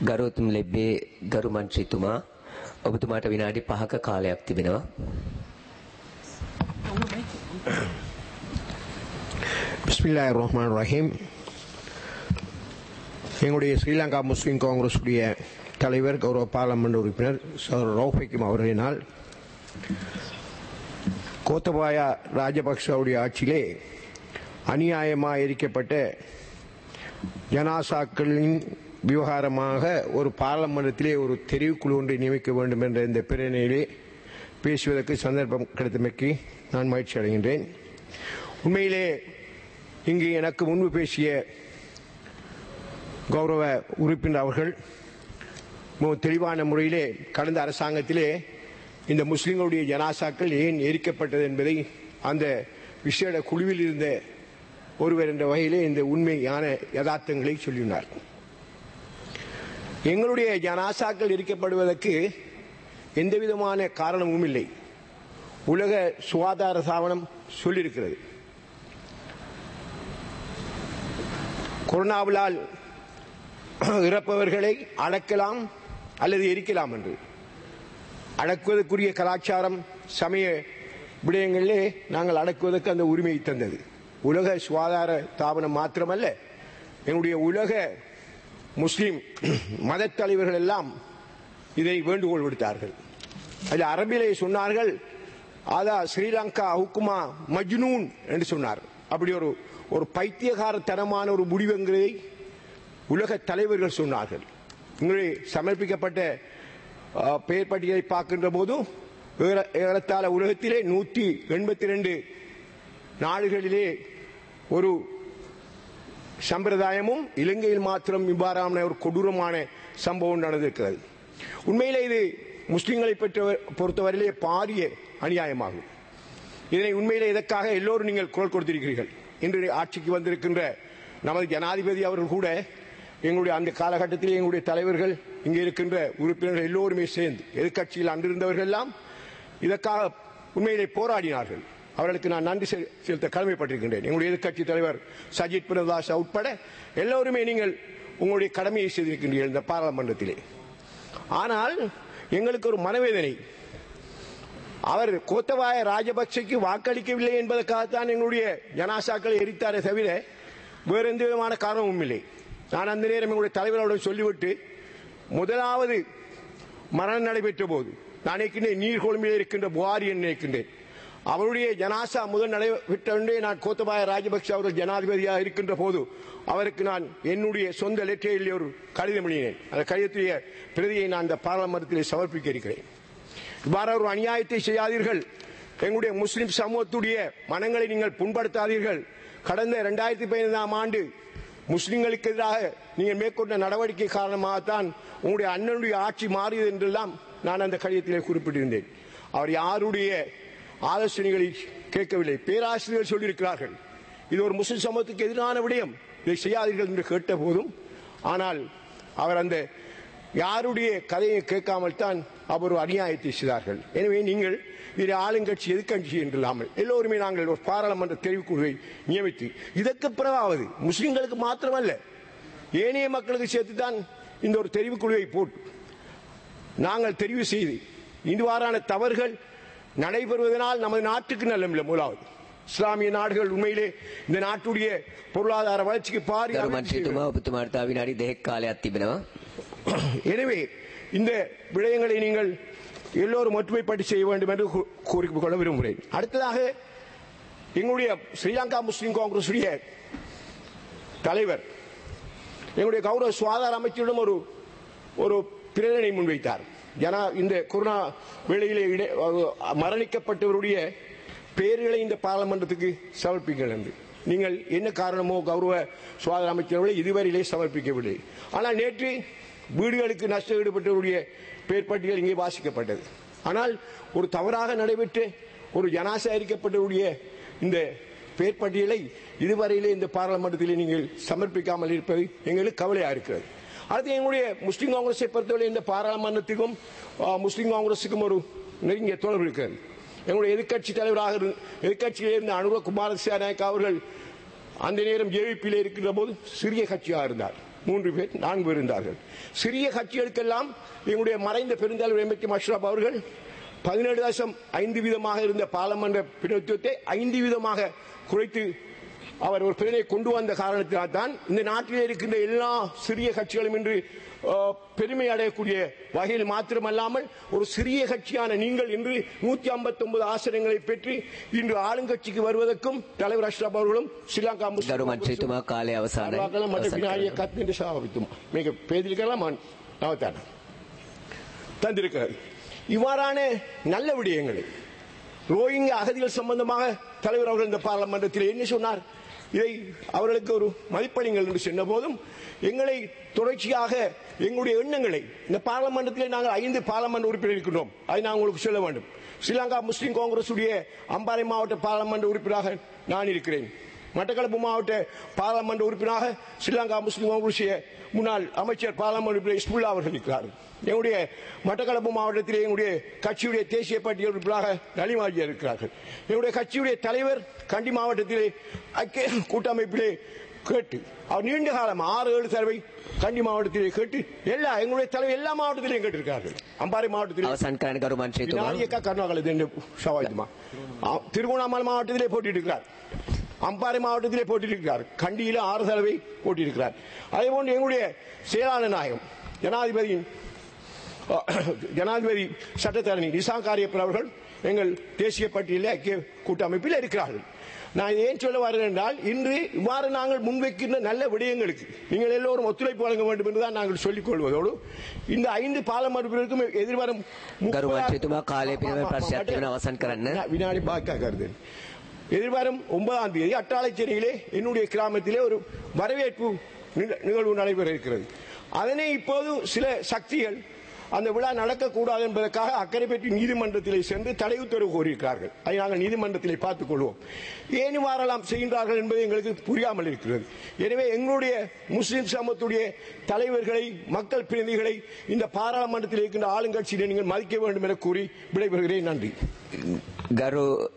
ගරුතුම් ලැබේ ගරු මන්ත්‍රීතුමා ඔබතුමාට විනාඩි 5ක කාලයක් තිබෙනවා. பிஸ்மில்லா ரஹ்மான் ரஹீம் எங்களுடைய ஸ்ரீலங்கா முஸ்லீம் காங்கிரஸுடைய தலைவர் கௌரவ பாராளுமன்ற உறுப்பினர் சர் ரௌஃபிக்கும் அவர்களினால் கோத்தபாயா ராஜபக்சவுடைய ஆட்சியிலே அநியாயமாக எரிக்கப்பட்ட ஜனாசாக்களின் விவகாரமாக ஒரு பாராளுமன்றத்திலே ஒரு தெரிவுக்குழு ஒன்றை நியமிக்க வேண்டும் என்ற இந்த பிரேரணையிலே பேசுவதற்கு சந்தர்ப்பம் கிடைத்தமைக்கு நான் மகிழ்ச்சி அடைகின்றேன் உண்மையிலே இங்கு எனக்கு முன்பு பேசிய கௌரவ உறுப்பினர் அவர்கள் மிகவும் தெளிவான முறையிலே கடந்த அரசாங்கத்திலே இந்த முஸ்லிம்களுடைய ஜனாசாக்கள் ஏன் எரிக்கப்பட்டது என்பதை அந்த விசேட குழுவில் இருந்த ஒருவர் என்ற வகையிலே இந்த உண்மையான யதார்த்தங்களை சொல்லினார் எங்களுடைய ஜனாசாக்கள் எரிக்கப்படுவதற்கு எந்த விதமான காரணமும் இல்லை உலக சுகாதார சாவனம் சொல்லியிருக்கிறது கொரோனாவிலால் இறப்பவர்களை அடக்கலாம் அல்லது எரிக்கலாம் என்று அடக்குவதற்குரிய கலாச்சாரம் சமய விடயங்களிலே நாங்கள் அடக்குவதற்கு அந்த உரிமையை தந்தது உலக சுகாதார தாபனம் மாத்திரமல்ல எங்களுடைய உலக முஸ்லிம் மத தலைவர்கள் எல்லாம் இதை வேண்டுகோள் விடுத்தார்கள் அதில் அரபிலே சொன்னார்கள் அதா ஸ்ரீலங்கா ஹுக்குமா மஜ்னூன் என்று சொன்னார் அப்படி ஒரு ஒரு பைத்தியகாரத்தனமான ஒரு முடிவுங்கிறதை உலக தலைவர்கள் சொன்னார்கள் இங்கே சமர்ப்பிக்கப்பட்ட அஹ், பெயர் பட்டியலை பார்க்கின்ற போதும் ஏற- ஏறத்தாழ உலகத்திலே நூற்றி எண்பத்தி ரெண்டு நாடுகளிலே ஒரு சம்பிரதாயமும் இலங்கையில் மாத்திரம் இவ்வாறான ஒரு கொடூரமான சம்பவம் நடந்திருக்கிறது உண்மையிலே இது முஸ்லிம்களை பெற்ற பொறுத்தவரையிலே பாரிய அநியாயமாகும் இதனை உண்மையிலே இதற்காக எல்லோரும் நீங்கள் குரல் கொடுத்திருக்கிறீர்கள் இன்று ஆட்சிக்கு வந்திருக்கின்ற நமது ஜனாதிபதி அவர்கள் கூட எங்களுடைய அந்த காலகட்டத்தில் எங்களுடைய தலைவர்கள் இங்கே இருக்கின்ற உறுப்பினர்கள் எல்லோருமே சேர்ந்து எதிர்க்கட்சியில் அன்றிருந்தவர்கள் எல்லாம் இதற்காக உண்மையிலே போராடினார்கள் அவர்களுக்கு நான் நன்றி செ- செலுத்த கடமைப்பட்டிருக்கின்றேன் எங்களுடைய எதிர்க்கட்சி தலைவர் சஜித் பிரதாஸ் உட்பட எல்லோருமே நீங்கள் உங்களுடைய கடமையை செய்திருக்கின்றீர்கள் இந்த பாராளுமன்றத்திலே ஆனால் எங்களுக்கு ஒரு மனவேதனை அவர் கோத்தபாய ராஜபக்சேக்கு வாக்களிக்கவில்லை என்பதற்காகத்தான் எங்களுடைய ஜனாசாக்களை எரித்தாரே தவிர வேறு எந்த விதமான காரணமும் இல்லை நான் அந்த நேரம் எங்களுடைய தலைவரோடு சொல்லிவிட்டு முதலாவது மரணம் நடைபெற்ற போது நான் நினைக்கின்றேன் நீர்கொழும்பில் இருக்கின்ற புகாரி என்று நினைக்கின்றேன் அவருடைய ஜனாசா முதல் நடைபெற்றே நான் கோத்தபாய ராஜபக்ஷ அவர்கள் ஜனாதிபதியாக இருக்கின்ற போது அவருக்கு நான் என்னுடைய சொந்த லெட்டரில் ஒரு கடிதம் எழுதினேன் அந்த கடிதத்துடைய பிரதியை நான் இந்த பாராளுமன்றத்தில் சமர்ப்பிக்க இருக்கிறேன் இவ்வாறு ஒரு அநியாயத்தை செய்யாதீர்கள் எங்களுடைய முஸ்லிம் சமூகத்துடைய மனங்களை நீங்கள் புண்படுத்தாதீர்கள் கடந்த இரண்டாயிரத்தி பதினைந்தாம் ஆண்டு முஸ்லிம்களுக்கு எதிராக நீங்கள் மேற்கொண்ட நடவடிக்கை காரணமாகத்தான் உங்களுடைய அண்ணனுடைய ஆட்சி மாறியது என்றெல்லாம் நான் அந்த கடிதத்திலே குறிப்பிட்டிருந்தேன் அவர் யாருடைய ஆலோசனைகளை கேட்கவில்லை பேராசிரியர்கள் சொல்லியிருக்கிறார்கள் இது ஒரு முஸ்லிம் சமூகத்துக்கு எதிரான விடயம் இதை செய்யாதீர்கள் என்று கேட்ட போதும் ஆனால் அவர் அந்த யாருடைய கதையை கேட்காமல் தான் அவர் ஒரு அநியாயத்தை செய்தார்கள் எனவே நீங்கள் இது ஆளுங்கட்சி எதிர்கட்சி என்று இல்லாமல் எல்லோருமே நாங்கள் ஒரு பாராளுமன்ற தெரிவுக்குழுவை நியமித்து இதற்கு பிறகாவது முஸ்லிம்களுக்கு மாத்திரமல்ல ஏனைய மக்களுக்கு சேர்த்து தான் இந்த ஒரு தெரிவுக்குழுவை போட்டு நாங்கள் தெரிவு செய்து இவ்வாறான தவறுகள் நடைபெறுவதனால் நமது நாட்டுக்கு நல்லமில்லை முதலாவது இஸ்லாமிய நாடுகள் உண்மையிலே இந்த நாட்டுடைய பொருளாதார வளர்ச்சிக்கு பாரிய ගරු அமைப்பு செய்கிறது. මන්ත්‍රීතුමා ඔබතුමාට තව විනාඩි 2ක කාලයක් තිබෙනවා. எனவே இந்த விடயங்களை நீங்கள் எல்லோரும் ஒற்றுமைப்பட்டு செய்ய வேண்டும் என்று கூ- கூறிக்கொள்ள விரும்புகிறேன் அடுத்ததாக எங்களுடைய ஸ்ரீலங்கா முஸ்லிம் காங்கிரசுடைய தலைவர் எங்களுடைய கௌரவ சுகாதார அமைச்சரிடம் ஒரு ஒரு பிரேரணை முன்வைத்தார் ஜனா இந்த கொரோனா வேளையிலே இடை- மரணிக்கப்பட்டவருடைய பெயர்களை இந்த பாராளுமன்றத்துக்கு சமர்ப்பிங்கள் என்று நீங்கள் என்ன காரணமோ கௌரவ சுகாதார அமைச்சர்களை இதுவரையிலே சமர்ப்பிக்கவில்லை ஆனால் நேற்று வீடுகளுக்கு நஷ்டம் ஈடுபட்டவருடைய பெயர் பட்டியல் இங்கே வாசிக்கப்பட்டது ஆனால் ஒரு தவறாக நடைபெற்ற ஒரு ஜனாசாரிக்கப்பட்டவருடைய இந்த பெயர் பட்டியலை இதுவரையிலே இந்த பாராளுமன்றத்தில் நீங்கள் சமர்ப்பிக்காமல் இருப்பது எங்களுக்கு கவலையா இருக்கிறது அடுத்து எங்களுடைய முஸ்லீம் காங்கிரஸை பொறுத்தவரை இந்த பாராளுமன்றத்துக்கும் ஆ, முஸ்லீம் காங்கிரஸுக்கும் ஒரு நெருங்கிய தொடர்பு இருக்கிறது எங்களுடைய எதிர்க்கட்சி தலைவராக இரு- எதிர்க்கட்சியிலே இருந்த அனுர குமார சேனாயக் அவர்கள் அந்த நேரம் ஜேவிபியில் இருக்கின்ற போது சிறிய கட்சியாக இருந்தார் மூன்று பேர் நான்கு பேர் இருந்தார்கள் சிறிய கட்சிகளுக்கெல்லாம் எங்களுடைய மறைந்த பெருந்தலைவர் எம் எம் அஷ்ரப் அவர்கள் பதினேழு தசம் ஐந்து வீதமாக இருந்த பாராளுமன்ற பிரதித்துவத்தை ஐந்து வீதமாக குறைத்து அவர் ஒரு பிரிவை கொண்டு வந்த காரணத்தினால் தான் இந்த நாட்டிலே இருக்கின்ற எல்லா சிறிய கட்சிகளும் இன்று அஹ், பெருமை அடையக்கூடிய வகையில் மாத்திரமல்லாமல் ஒரு சிறிய கட்சியான நீங்கள் இன்று நூத்தி ஐம்பத்தி ஒன்பது ஆசனங்களை பெற்று இன்று ஆளுங்கட்சிக்கு வருவதற்கும் தலைவர் அஷ்ரப் அவர்களும் ஸ்ரீலங்கா முஸ்லிம் ගරු මන්ත්‍රීතුමා කාලය අවසානයි. අරවාගල මට අවසන් විනාඩිය කරන්න. කත් දෙන්න ශාවිතුමා. මේක பேதில் கலாம் நவத்தான தந்திருக்கிறார் இவ்வாறான நல்ல விடயங்களை ரோஹிங்க அகதிகள் சம்பந்தமாக தலைவர் அவர்கள் இந்த பாராளுமன்றத்தில் என்ன சொன்னார் இதை அவர்களுக்கு ஒரு மதிப்பளிங்கள் என்று சொன்ன போதும் எங்களை தொடர்ச்சியாக எங்களுடைய எண்ணங்களை இந்த பாராளுமன்றத்திலே நாங்கள் ஐந்து பாராளுமன்ற உறுப்பினர் இருக்கின்றோம் அதை நான் உங்களுக்கு சொல்ல வேண்டும் ஸ்ரீலங்கா முஸ்லிம் காங்கிரஸ் உடைய அம்பாறை மாவட்ட பாராளுமன்ற உறுப்பினராக நான் இருக்கிறேன் மட்டக்களப்பு மாவட்ட பாராளுமன்ற உறுப்பினராக ஸ்ரீலங்கா முஸ்லிம் காங்கிரஸ் முன்னாள் அமைச்சர் பாராளுமன்ற உறுப்பினர் இஸ்முல்லா அவர்கள் இருக்கிறார்கள் எங்களுடைய மட்டக்களப்பு மாவட்டத்திலே எங்களுடைய கட்சியுடைய தேசிய பட்டியல் உறுப்பினராக நலிமாஜியா இருக்கிறார்கள் எங்களுடைய கட்சியுடைய தலைவர் கண்டி மாவட்டத்திலே ஐக்கிய கூட்டமைப்பிலே கேட்டு அவர் நீண்ட காலம் ஆறு ஏழு தடவை கண்டி மாவட்டத்திலே கேட்டு எல்லா எங்களுடைய தலைவர் எல்லா மாவட்டத்திலையும் கேட்டிருக்கார்கள் அம்பாறை மாவட்டத்திலே අවසන් කරන්න ගරු මන්ත්‍රීතුමා. விநாயக கருணாகல என்று சவாய்த்துமா திருகோணாமலை மாவட்டத்திலே போட்டியிருக்கிறார் அம்பாறை மாவட்டத்திலே போட்டியிருக்கிறார் கண்டியில ஆறு தடவை போட்டியிருக்கிறார் அதே போன்று எங்களுடைய செயலாளர் நாயகம் ஜனாதிபதியின் அஹ், ஜனாதிபதி சட்டத்தரணி நிசாங் காரியப்பர் அவர்கள் எங்கள் தேசிய பட்டியலில் ஐக்கிய கூட்டமைப்பில் இருக்கிறார்கள் நான் ஏன் சொல்ல வருகிறேன் என்றால் இன்று இவ்வாறு நாங்கள் முன்வைக்கின்ற நல்ல விடயங்களுக்கு நீங்கள் எல்லோரும் ஒத்துழைப்பு வழங்க வேண்டும் என்றுதான் நாங்கள் சொல்லிக் கொள்வதோடு இந்த ஐந்து பாராளுமன்றத்திற்கும் எதிர்வரும் ගරු මන්ත්‍රීතුමා කාලය පිළිබඳ ප්‍රශ්නයක් තිබෙනවා අවසන් කරන්න. வினாடி பாக்கா கருது எதிர்வரும் ஒன்பதாம் தேதி அட்டாளைச்சேரியிலே என்னுடைய கிராமத்திலே ஒரு வரவேற்பு நிக- நிகழ்வு நடைபெற இருக்கிறது அதனை இப்போது சில சக்திகள் அந்த விழா நடக்கக்கூடாது என்பதற்காக அக்கரைப்பற்றி நீதிமன்றத்திலே சென்று தடை உத்தரவு கோரியிருக்கிறார்கள் அதை நாங்கள் நீதிமன்றத்திலே பார்த்துக் கொள்வோம் ஏன் இவ்வாறெல்லாம் செய்கின்றார்கள் என்பது எங்களுக்கு புரியாமல் இருக்கிறது எனவே எங்களுடைய முஸ்லிம் சமூகத்துடைய தலைவர்களை மக்கள் பிரதிநிதிகளை இந்த பாராளுமன்றத்தில் இருக்கின்ற ஆளுங்கட்சியினை நீங்கள் மதிக்க வேண்டும் என கூறி விடைபெறுகிறேன் நன்றி ගරු